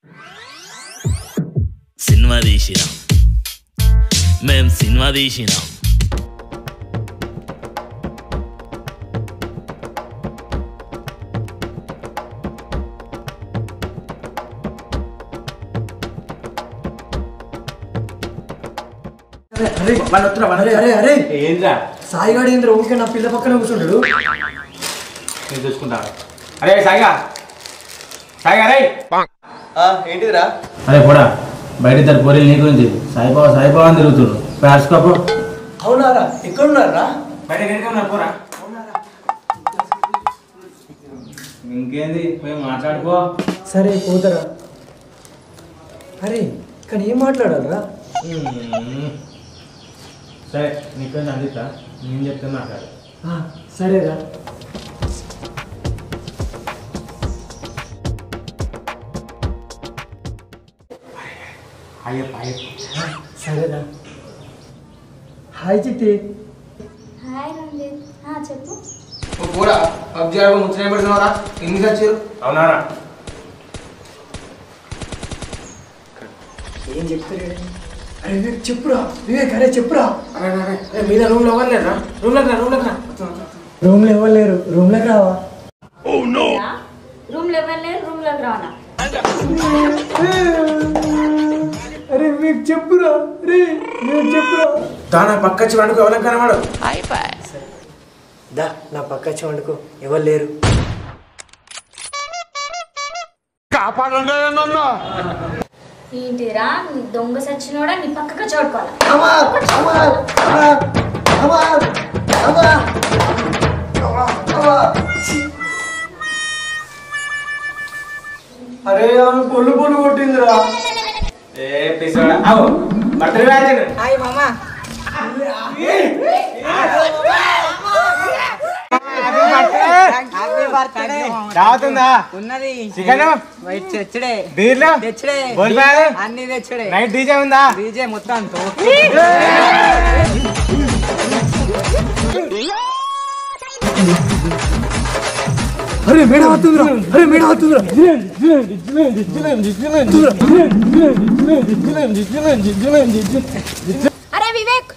Cinema తీసినాం మేం cinema తీసినాం అరే అరే అరే అరే ఏంద్రా సాయిగాడు ఏంద్ర ఊరికే నా పిల్ల పక్కన కూర్చుంటాడు నేను చూసుకుంటా అరే సాయిగా సాయిగా రే ఏంటిదిరా అరే కూడా బయట ఇద్దరు పోరీలు నీ గురించి సాయిబాబా సాయిబాబా అని తిరుగుతున్నారు పేర్చుకోపో అవునారా ఎక్కడున్నారా బయట ఉన్నారు పోరా ఇంకేంది పోయి మాట్లాడుకో సరే పోతారా అరే కానీ ఏం మాట్లాడాలరా సరే నీకు అందిస్తా నేను చెప్తే మాట్లాడు ఆ, సరేరా అయ్యప్ప అయ్యప్ప సరేరా హాయ్ చిట్టి హాయ్ రంజిత్ ఆ, చెప్పు పూరా పబ్జీ ఆడుకో ముచ్చట పెడుతున్నారా ఎన్ని వచ్చారు అవునారా ఏం చెప్తారు అరే వివేక్ చెప్పురా వివేక్ అరే చెప్పురా మీద రూమ్ లో అవ్వలేరా రూమ్ లో రూమ్ లో రూమ్ లో ఎవరు లేరు రూమ్ లోకి రావా రూమ్ లో ఎవరు లేరు రూమ్ లోకి రావనా అరే వివేక్ చెప్పురా రే వివేక్ చెప్పురా దాని పక్క వచ్చి వాడుకో ఎవరికి కనవాడు దా నా పక్క వచ్చి వండుకో ఎవరు లేరు ఏంటిరా నీ దొంగ సచ్చినోడా నీ పక్కకు చూడుకోవాలా అరే ఆమె పొల్లు పొల్లు కొట్టిందిరా ఏ పిసోడా అవు బట్టలు వేయాలి హాయ్ మామా హ్యాపీ బర్త్డే రావుతుందా ఉన్నది చికెన్ వైట్ తెచ్చుడే బీర్లు తెచ్చుడే భోజనాలు? అన్ని తెచ్చుడే నైట్ డీజే ఉందా డీజే మొత్తం తో అరే మేడం వస్తుందిరా అరే మేడం వస్తుందిరా అరే వివేక్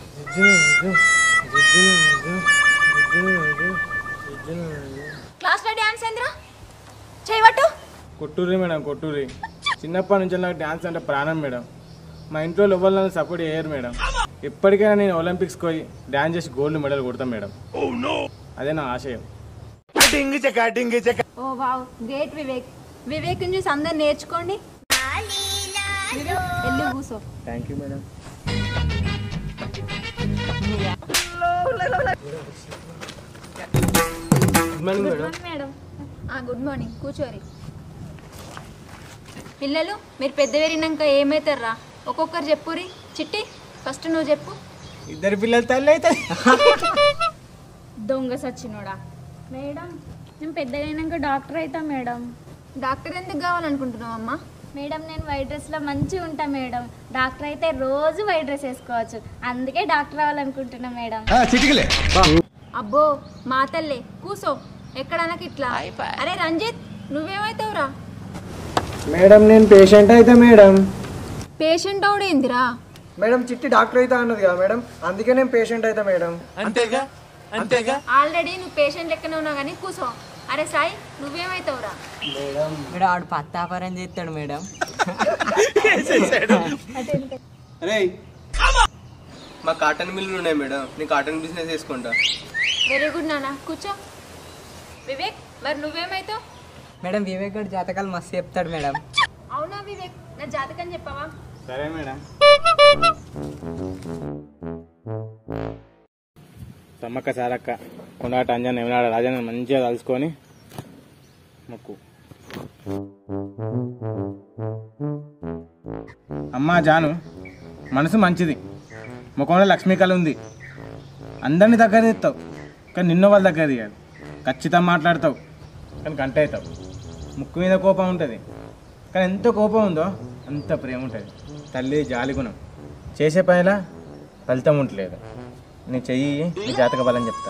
క్లాస్ లో డాన్స్ ఏంద్రా చేయవట్టు కొట్టూరి మేడం కొట్టూరి చిన్నప్పటి నుంచి నాకు డ్యాన్స్ అంటే ప్రాణం మేడం మా ఇంట్లో ఎవరు నన్ను సపోర్ట్ చేయరు మేడం ఎప్పటికైనా నేను ఒలింపిక్స్కి పోయి డ్యాన్స్ చేసి గోల్డ్ మెడల్ కొడతాను మేడం అదే నా ఆశయం oh wow great Vivek Vivek చూసి అందరు నేర్చుకోండి వెళ్ళి కూసో thank you madam good morning madam madam good morning కూర్చోరి పిల్లలు మీరు పెద్ద పెరిగినాక ఏమవుతారా ఒక్కొక్కరు చెప్పురి చిట్టి ఫస్ట్ నువ్వు చెప్పు ఇద్దరు పిల్లల తల్లి అయితే దొంగ సచ్చినోడా మేడం నేను పెద్దగా అయినాక డాక్టర్ అవుతా మేడం డాక్టర్ ఎందుకు కావాలనుకుంటున్నావు అమ్మా మేడం నేను వైట్ డ్రెస్లో మంచిగా ఉంటా మేడం డాక్టర్ అయితే రోజు వైట్ డ్రెస్ వేసుకోవచ్చు అందుకే డాక్టర్ అవ్వాలనుకుంటున్నా మేడం అబ్బో మా తల్లే కూసో ఎక్కడనకి ఇట్లా అరే రంజిత్ నువ్వేమైతావురా మేడం నేను పేషెంట్ అయితే మేడం పేషెంట్ అవుడేందిరా మేడం చిట్టి డాక్టర్ అయితే అన్నది కదా మేడం అందుకే నేను పేషెంట్ అయితే మేడం ఆల్రెడీ నువ్వు పేషెంట్ లెక్కనే ఉన్నావు కానీ కూసో అరే సాయి నువ్వేమైతావురా మేడం ఆడు పత్తాపరం చేస్తాడు మేడం అరే మా కాటన్ మిల్లులు ఉన్నాయి మేడం నేను కాటన్ బిజినెస్ చేసుకుంటా వెరీ గుడ్ నాన్న కూర్చో వివేక్ మరి నువ్వేమైతావు మేడం వివేక్ గడ్ జాతకాలు మస్తు చెప్తాడు మేడం అవునా వివేక్ నా జాతకం చెప్పావా సరే మేడం సమ్మక్క సారక్క కొండాట అంజన్ ఏమన్నాడు రాజన్న మంచిగా కలుసుకొని మొక్కు అమ్మా జాను మనసు మంచిది ముఖంలో లక్ష్మీ కళ ఉంది అందరినీ దగ్గర తెస్తావు కానీ నిన్న వాళ్ళ దగ్గర తీయాలి ఖచ్చితంగా మాట్లాడతావు కానీ గంట అవుతావు ముక్కు మీద కోపం ఉంటుంది కానీ ఎంత కోపం ఉందో అంత ప్రేమ ఉంటుంది తల్లి జాలి గుణం చేసే పనిలా ఫలితం ఉండలేదు నీ చెయ్యి నీ జాతక బలం చెప్తా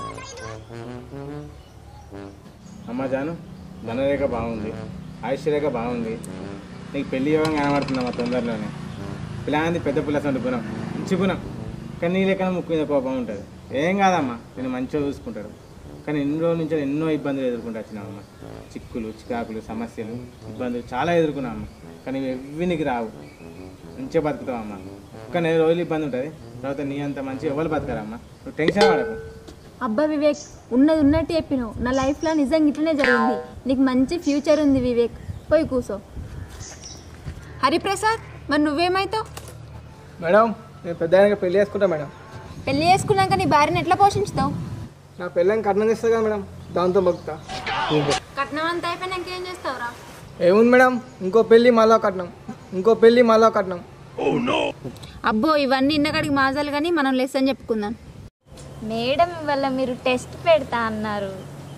అమ్మ జాను ధనరేఖ బాగుంది ఆయుష్రేఖ బాగుంది నీకు పెళ్లి యోగం కనబడుతుందమ్మా తొందరలోనే పిల్లాంది పెద్ద పుల్లస గుణం మంచి గుణం కానీ నీ లెక్కన ముక్కు మీద కోపం ఉంటుంది ఏం కాదమ్మా నేను మంచిగా చూసుకుంటాడు కానీ ఎన్ని రోజుల నుంచి ఎన్నో ఇబ్బందులు ఎదుర్కొంటూ వచ్చినామమ్మా చిక్కులు చికాకులు సమస్యలు ఇబ్బందులు చాలా ఎదుర్కొన్నామమ్మా కానీ ఎవ్వి నీకు రావు మంచిగా బతుకుతావమ్మా ఒక నెల రోజులు ఇబ్బంది ఉంటుంది తర్వాత నీ అంత మంచి ఎవరు బతకరమ్మా నువ్వు టెన్షన్ పడకు అబ్బా వివేక్ ఉన్నది ఉన్నట్టు చెప్పినావు నా లైఫ్లో నిజంగా ఇట్లనే జరిగింది నీకు మంచి ఫ్యూచర్ ఉంది వివేక్ పోయి కూసో హరిప్రసాద్ మరి నువ్వేమైతావు మేడం నేను పెద్ద ఆయనకి పెళ్లి చేసుకుంటా మేడం పెళ్లి చేసుకున్నాక నీ భార్యను ఎట్లా పోషించుతావు నా పెళ్ళని కట్నం చేస్తుంది కదా మేడం దాంతో బతుకుతా కట్నం అంతా అయిపోయినాక ఏం చేస్తావురా ఏముంది మేడం ఇంకో పెళ్ళి మళ్ళా కట్నం ఇంకో పెళ్ళి మళ్ళా కట్నం అబ్బో ఇవన్నీ ఇన్నకాడికి మాజాలు కానీ మనం లెసన్ చెప్పుకుందాం మేడం ఇవాళ మీరు టెస్ట్ పెడతా అన్నారు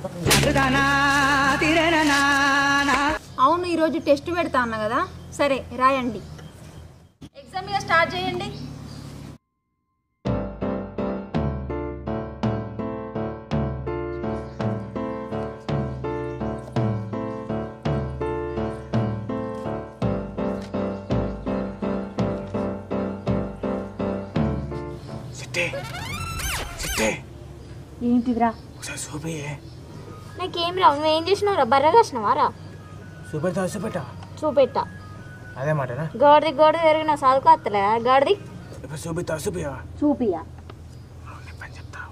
అవును ఈరోజు టెస్ట్ పెడతా అన్న కదా సరే రాయండి ఎగ్జామ్ ఇక స్టార్ట్ చేయండి సిట్టే సిట్టే ఏంటిదిరా ఒకసారి చూపియే నాకేం రావు నువ్వేం చేసినావురా బర్ర కాసినావా రా చూపెడతావా చూపెట్టావా చూపెట్టా అదే మాటనా గోడది గోడ తిరిగిన చదువుకు వస్తలే గోడది ఇప్పుడు చూపిస్తావా చూపియవా చూపియా పని చెప్తావు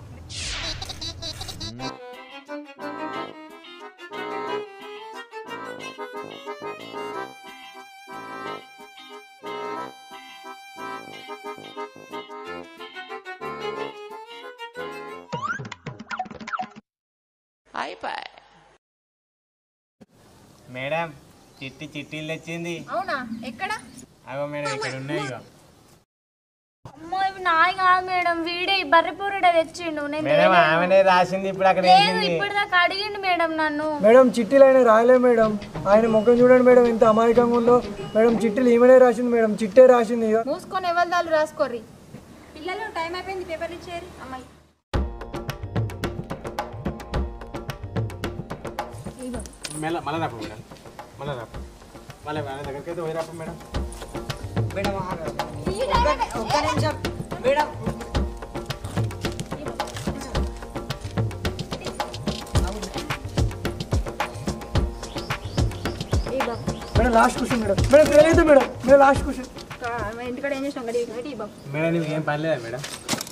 మేడం చిట్టి చిట్టీలు తెచ్చింది అవునా ఎక్కడ అగో మేడం ఇక్కడ ఉన్నాయి ఇక అమ్మో ఇవి నాయి కాదు మేడం వీడే ఈ బర్రెపూరుడే తెచ్చిండు నేను మేడం తేలేదు. ఆమెనే రాసింది ఇప్పుడు అక్కడ లేదు వేసింది ఇప్పటిదాకా అడిగిండు మేడం నన్ను మేడం చిట్టీలు ఆయన రాయలే మేడం ఆయన ముఖం చూడండి మేడం ఎంత అమాయకంగా ఉందో మేడం చిట్టీలు ఈమెనే రాసింది మేడం చిట్టే రాసింది ఇక మూసుకొని ఎవరిదాలు రాసుకోర్రి పిల్లలు టైం అయిపోయింది పేపర్లు ఇచ్చేరి అమ్మాయి మెల్ల మళ్ళీ రాపు మేడం మళ్ళీ రాపు మళ్ళీ వాళ్ళ దగ్గరికి అయితే పోయి రాపు మేడం మేడం ఒక్క నిమిషం madam madam last question madam madam fail అయితే మేడం మేడం లాస్ట్ క్వశ్చన్ ఇంటికాడ ఏం చేసినాం గడి గడి బాబు మేడం నీకు ఏం పని లేదా మేడం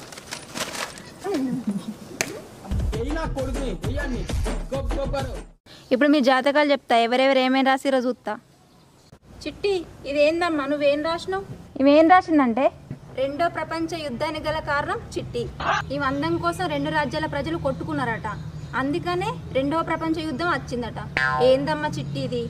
ఇప్పుడు మీ జాతకాలు చెప్తా ఎవరెవరు ఏమేమి రాసిరో చూస్తా చిట్టి ఇదేందమ్మా నువ్వేం రాసినావు ఇవేం రాసిందంటే రెండో ప్రపంచ యుద్ధానికి గల కారణం చిట్టి ఈ అందం కోసం రెండు రాజ్యాల ప్రజలు కొట్టుకున్నారట అందుకనే రెండో ప్రపంచ యుద్ధం వచ్చిందట ఏందమ్మా చిట్టి ఇది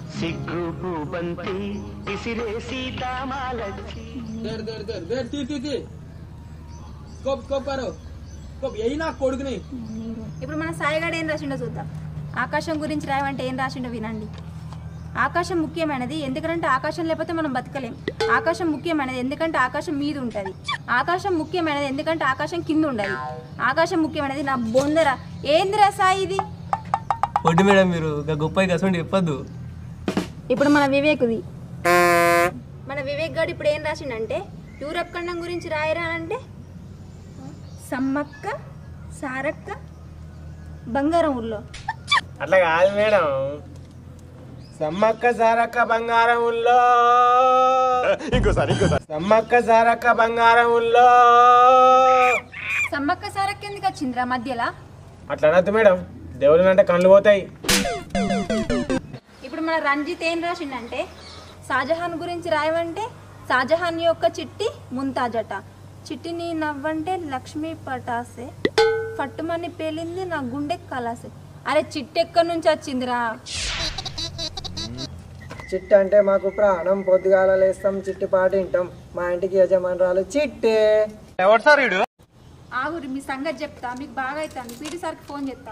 ఇప్పుడు మన సాయిగాడు ఏం రాసిండో చూద్దాం ఆకాశం గురించి రాయమంటే ఏం రాసిండో వినండి ఆకాశం ముఖ్యమైనది ఎందుకంటే ఆకాశం లేకపోతే మనం బతకలేం ఆకాశం ముఖ్యమైనది ఎందుకంటే ఆకాశం మీద ఉంటుంది ఆకాశం ముఖ్యమైనది ఎందుకంటే ఆకాశం కింద ఉండదు ఆకాశం ముఖ్యమైనది నా బొందర ఏందిరా సాయి ఇది వడ్డీ మేడం మీరు గొప్ప కసండి చెప్పొద్దు ఇప్పుడు మన వివేకుది మన వివేక్ గారు ఇప్పుడు ఏం రాసిండంటే యూరప్ ఖండం గురించి రాయరా అంటే సమ్మక్క సారక్క బంగారం ఊర్లో అట్లా కాదు మేడం సమ్మక్క సారక్క బంగారం ఉల్లో ఇంకోసారి ఇంకోసారి సమ్మక్క సారక్క బంగారం ఉల్లో సమ్మక్క సారక్క ఎందుకు వచ్చిందిరా మధ్యలో అట్లా అనద్దు మేడం దేవుడు అంటే కళ్ళు పోతాయి ఇప్పుడు మన రంజిత్ ఏం రాసిండంటే షాజహాన్ గురించి రాయమంటే షాజహాన్ యొక్క చిట్టి ముంతాజట చిట్టిని నవ్వంటే లక్ష్మీ పటాసే పట్టుమని పేలింది నా గుండె కలాసే అరే చిట్టి ఎక్కడి నుంచి వచ్చిందిరా చిట్టి అంటే మాకు ప్రాణం పొద్దుగాల లేస్తాం చిట్టి పాట వింటాం మా ఇంటికి యజమానురాలు చిట్టే ఆగురి మీ సంగతి చెప్తా మీకు బాగా అవుతుంది పీటీ సార్కి ఫోన్ చేస్తా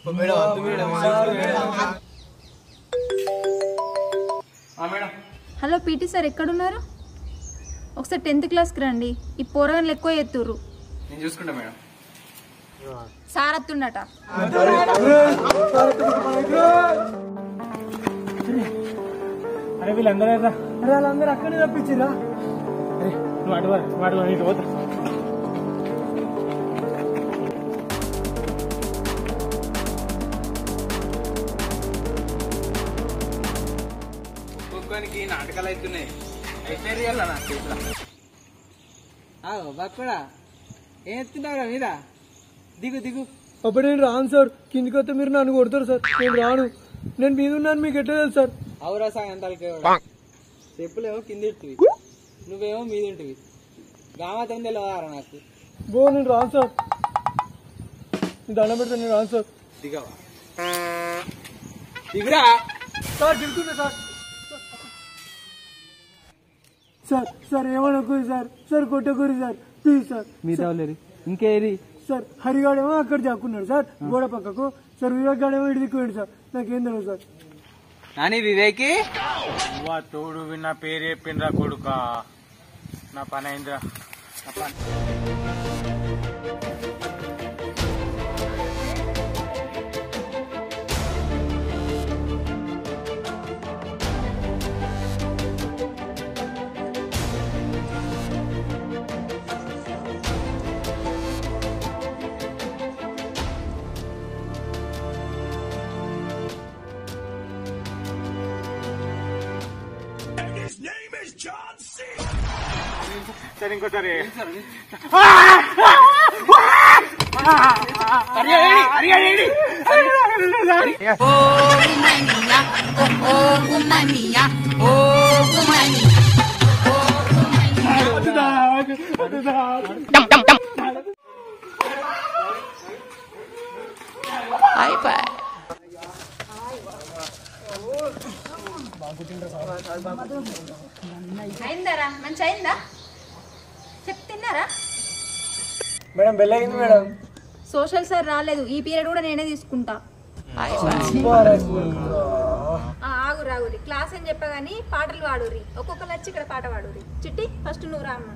హలో పీటీ సార్ ఎక్కడున్నారు ఒకసారి టెన్త్ క్లాస్కి రండి ఈ పోరగాన్లు ఎక్కువ ఎత్తుర్రు నేను చూసుకుంటా మేడం సార్ అత్తుండట అరే అరే వీళ్ళందరూ రా అరే వాళ్ళందరూ అక్కడే తప్పించిరా అరే నువ్వు అటు వా, నువ్వు అటు వా, ఇటు పోతా ఒక్కొక్కనికి నాటకాలు అవుతున్నాయి అయితే రియల్ నా చేతిలో బక్కడా ఏం ఎత్తున్నావురా మీద దిగు దిగు అప్పుడు నేను రాను సార్ కిందికి వస్తే మీరు నన్ను కొడతారు సార్ నేను రాను నేను మీద ఉన్నాను మీకు ఎట్లా తెలుసు సార్ అవురా సాయంత్రాలకి చెప్పులేమో కింద ఇట్టువి నువ్వేమో మీద ఇంటివి గామాతం తెలియదారా నాకు బో నేను రాను సార్ నేను దండం పెడతాను నేను రాను సార్ దిగవా దిగురా సార్ దిగుతున్నా సార్ సార్ సార్ ఏమనుకోరు సార్ సార్ కొట్టకూరు సార్ ప్లీజ్ సార్ మీద ఇంకేది సార్ హరిగాడేమో అక్కడ జాక్కున్నాడు సార్ గోడ పక్కకు సార్ వివేక్ గాడేమో ఇటు దిక్కుపోయాడు సార్ నాకేం తెలియదు సార్ నాని వివేకి నువ్వు ఆ తోడు విన్న పేరు చెప్పిండ్రా కొడుక నా పని అయిందిరా నా పని సరే ఇంకోసారి అయిందారా మంచి అయిందా చెప్తున్నారా మేడం బెల్ అయింది మేడం సోషల్ సార్ రాలేదు ఈ పీరియడ్ కూడా నేనే తీసుకుంటా ఆ, ఆగు రాగురి క్లాస్ అని చెప్పగాని పాటలు పాడురి ఒక్కొక్కరు వచ్చి ఇక్కడ పాట పాడురి చిట్టి ఫస్ట్ నువ్వు రామ్మ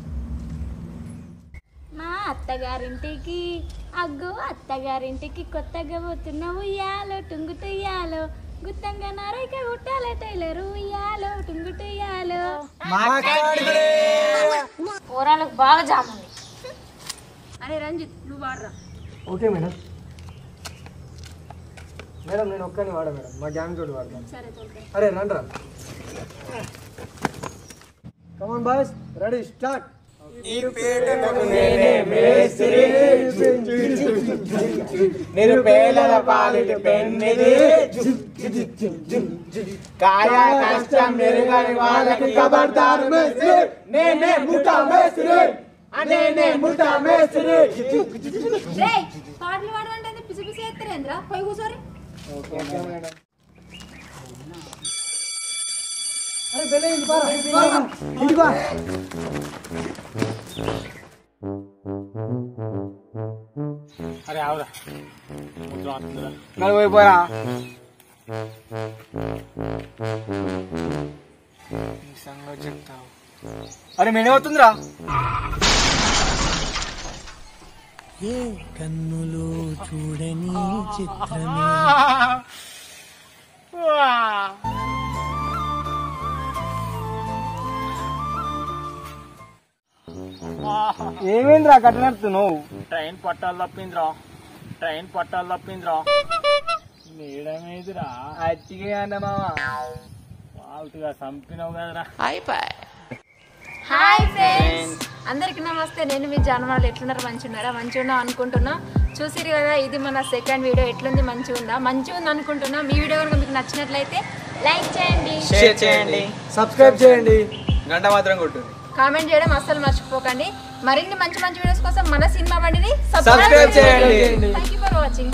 మా అత్తగారింటికి అగ్గో అత్తగారింటికి కొత్తగా పోతున్నావు ఉయ్యాలో టుంగుటుయ్యాలో గుత్తంగా నరైక గుట్టాలే టైలరు ఉయ్యాలో టుంగుటుయ్యాలో కూరలకు బాగా జాముంది అరే రంజిత్ నువ్వు వాడరా ఓకే మేడం మేడం నేను ఒక్కని వాడా మేడం మా గ్యాంగ్ తోటి వాడతాను సరే తోలుతా అరే రండ్రా కమాన్ బాయ్స్ రెడీ స్టార్ట్ నిరుపేదల పాలిటి పెన్నిది కాయ కష్టం మెరుగని వాళ్ళకి కబర్దారు మేస్త్రి నేనే ముఠా మేస్త్రి నేనే ముఠా మేస్త్రి రేయ్ పాటలు పాడమంటే పిసి పిసి ఎత్తరేంద్రా పోయి కూర్చోరి అరే బెల్ అయింది పారా పారా. ఇంటికి వా. అరే ఆవురా ముద్ర వస్తుందిరా మరి పోయిపోరా సంగతి చెప్తావు అరే మెడ అవుతుందిరా ఏమైందిరా కట్ట నడుతున్నావు ట్రైన్ పట్టాలు తప్పిందిరా ట్రైన్ పట్టాలు తప్పిందిరా మేడం ఏదిరా అచ్చిగా అన్న మామ ఫాల్తుగా చంపినావు కదరా హాయ్ ఫ్రెండ్స్ అందరికి నమస్తే నేను మీ జనవాళ్ళు ఎట్లున్నారు మంచిగా ఉన్నారా మంచిగా ఉన్నా అనుకుంటున్నా చూసిరు కదా ఇది మన సెకండ్ వీడియో ఎట్లుంది మంచిగా ఉందా మంచిగా ఉంది అనుకుంటున్నా మీ వీడియో కనుక మీకు నచ్చినట్లయితే లైక్ చేయండి షేర్ చేయండి సబ్స్క్రైబ్ చేయండి గంట మాత్రం కొట్టు కామెంట్ చేయడం అస్సలు మర్చిపోకండి మరిన్ని మంచి మంచి వీడియోస్ కోసం మన సినిమా బండిని Subscribe చేయండి. Thank you for watching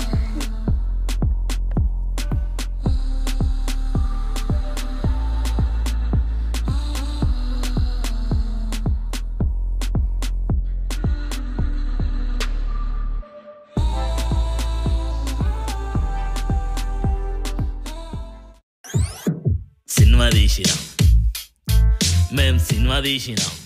cinema తీసినాం మేం సినిమా తీసినాం